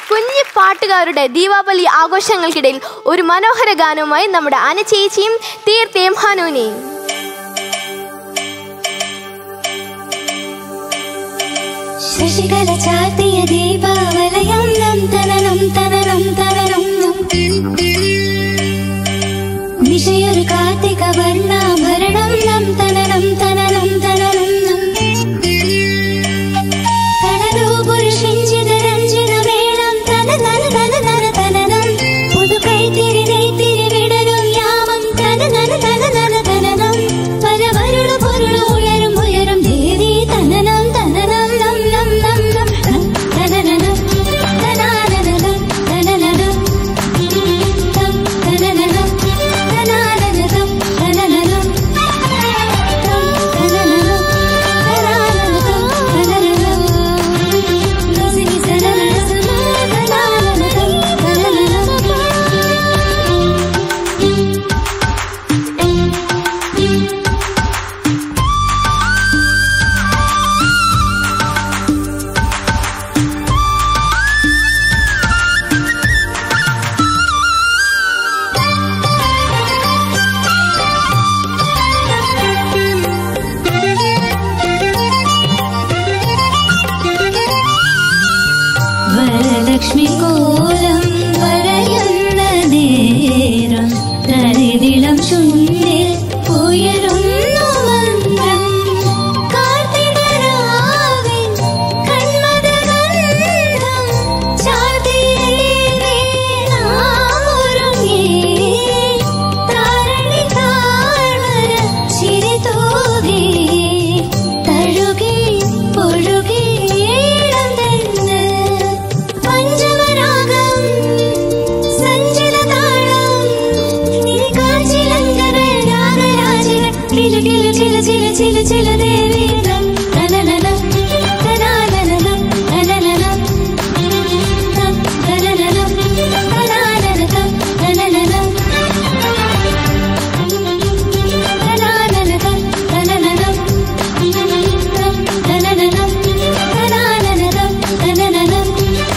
കുഞ്ഞു പാട്ടുകാരുടെ ദീപാവലി ആഘോഷങ്ങൾക്കിടയിൽ ഒരു മനോഹര ഗാനവുമായി നമ്മുടെ അനചേച്ചിയും തീർത്തേം ഹനൂനെയും ശശികല ചാർത്തിയ ദീപാവലയം നം തനനം തനനം തനനം നം. നിശയൊരു കാർത്തിക വർണ്ണാഭരണം നം തനനം തനനം തനനം നം. തനതു പുരുഷിഞ്ചിത രഞ്ജിത മേളം തന തന തന തന തനനം. പുതു കൈത്തിരി നെയ്ത്തിരി വിടരും യാമം തന തന തന തന തനനം. പരവരുള പൊരുള ഉയരും ഉയരും ദേവി തനനം തനനം നം നം നം നം. തനനനം തനാനനം തനനനം. തം തനനനം തനാനനം തനനനം. തം തനനനം തനാനനം തനനനം. ലസിനി സനനനം തനാനനം തനനനം. വരലക്ഷ്മി കോലം വരയുന്ന നേരം തരിതിളം ചുണ്ടിൽ ഉയരുന്നു മന്ത്രം കാർത്തികരാവിൻ കൺമദഗന്ധം ചാർത്തിയിലേ നാം ഒരുങ്ങി താരണി താഴ്വര ചിരി തൂകി തഴുകി ഒഴുകി ഈണം തന്ന് പഞ്ചമരാഗം സഞ്ചലതാളം ഈ കാഞ്ചിലങ്കകൾ രാഗരാജികൾ കില കില ചില ചില ചില ചില ദേവീനം തനനനം തനാനനം തനനനം തം തനനനം തനാനനം തനനനം തനാനനം തനനനം തം തനനനം തനാനനം തനനനം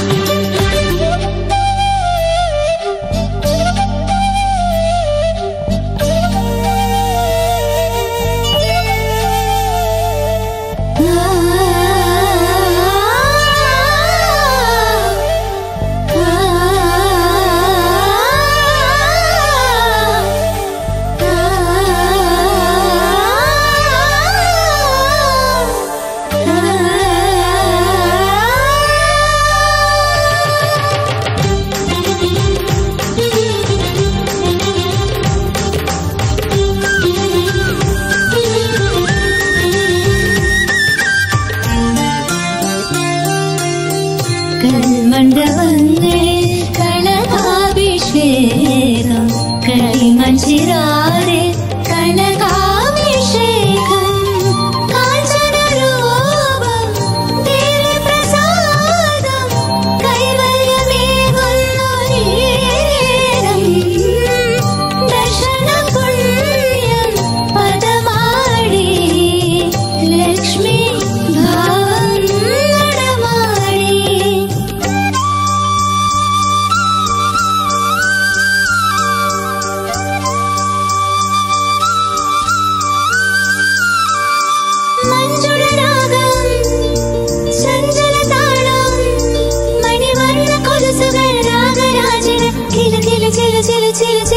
കൺമണ്ഡപങ്ങളിൽ കനകാഭിഷേകം കളിമഞ്ചിരാതെ കനകാഭിഷേകം കാഞ്ചനരൂപം ദേവീപ്രസാദം കൈവല്യമേകുന്നു നേരം ദർശനപുണ്യം പദമാടി ലക്ഷ്മി ഭാവം നടമാടി മഞ്ജുളരാഗം ചഞ്ചലതാളം മണിവർണ്ണ കൊലുസുകൾ രാഗരാജന കില കില ചില ചില ചില ചില